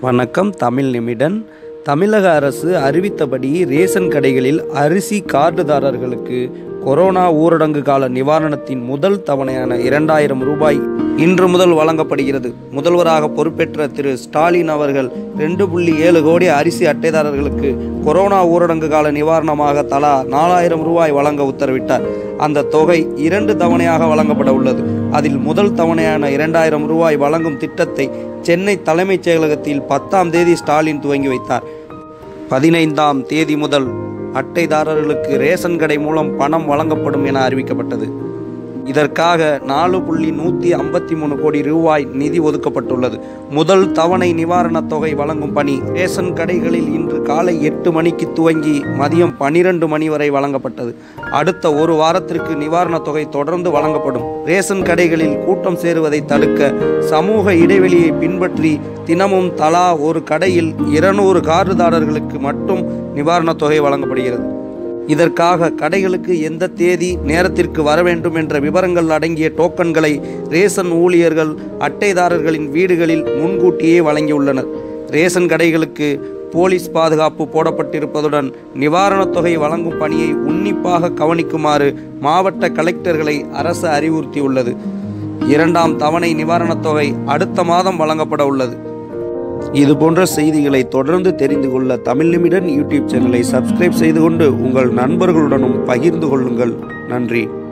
வணக்கம் தமிழ் நிமிடன் தமிழக அரசு அறிவித்தபடி ரேஷன் கடைகளில் அரிசி கார்டுதாரர்களுக்கு கொரோனா ஊரடங்கு கால நிவாரணத்தின் முதல் தவணையான இரண்டாயிரம் ரூபாய் இன்று முதல் வழங்கப்படுகிறது முதல்வராக பொறுப்பேற்ற திரு ஸ்டாலின் அவர்கள் ரெண்டு புள்ளி ஏழு கோடி அரிசி அட்டைதாரர்களுக்கு கொரோனா ஊரடங்கு கால நிவாரணமாக தலா நாலாயிரம் ரூபாய் வழங்க உத்தரவிட்டார் அந்த தொகை இரண்டு தவணையாக வழங்கப்பட உள்ளது அதில் முதல் தவணையான இரண்டாயிரம் ரூபாய் வழங்கும் திட்டத்தை சென்னை தலைமைச் செயலகத்தில் பத்தாம் தேதி ஸ்டாலின் துவங்கி வைத்தார் பதினைந்தாம் தேதி முதல் அட்டைதாரர்களுக்கு ரேஷன் கடை மூலம் பணம் வழங்கப்படும் என அறிவிக்கப்பட்டது இதற்காக நாலு புள்ளி நூற்றி ஐம்பத்தி மூணு கோடி ரூபாய் நிதி ஒதுக்கப்பட்டுள்ளது முதல் தவணை நிவாரணத் தொகை வழங்கும் பணி ரேஷன் கடைகளில் இன்று காலை எட்டு மணிக்கு துவங்கி மதியம் பனிரெண்டு மணி வரை வழங்கப்பட்டது அடுத்த ஒரு வாரத்திற்கு நிவாரணத் தொகை தொடர்ந்து வழங்கப்படும் ரேஷன் கடைகளில் கூட்டம் சேருவதை தடுக்க சமூக இடைவெளியை பின்பற்றி தினமும் தலா ஒரு கடையில் இருநூறு கார்டுதாரர்களுக்கு மட்டும் நிவாரணத் தொகை வழங்கப்படுகிறது இதற்காக கடைகளுக்கு எந்த தேதி நேரத்திற்கு வர வேண்டும் என்ற விவரங்கள் அடங்கிய டோக்கன்களை ரேஷன் ஊழியர்கள் அட்டைதாரர்களின் வீடுகளில் முன்கூட்டியே வழங்கியுள்ளனர் ரேஷன் கடைகளுக்கு போலீஸ் பாதுகாப்பு போடப்பட்டிருப்பதுடன் நிவாரணத் தொகை வழங்கும் பணியை உன்னிப்பாக கவனிக்குமாறு மாவட்ட கலெக்டர்களை அரசு அறிவுறுத்தியுள்ளது இரண்டாம் தவணை நிவாரணத் தொகை அடுத்த மாதம் வழங்கப்பட உள்ளது இது போன்ற செய்திகளை தொடர்ந்து தெரிந்து கொள்ள தமிழ் நிமிடன் யூடியூப் சேனலை சப்ஸ்கிரைப் செய்து கொண்டு உங்கள் நண்பர்களுடனும் பகிர்ந்து கொள்ளுங்கள் நன்றி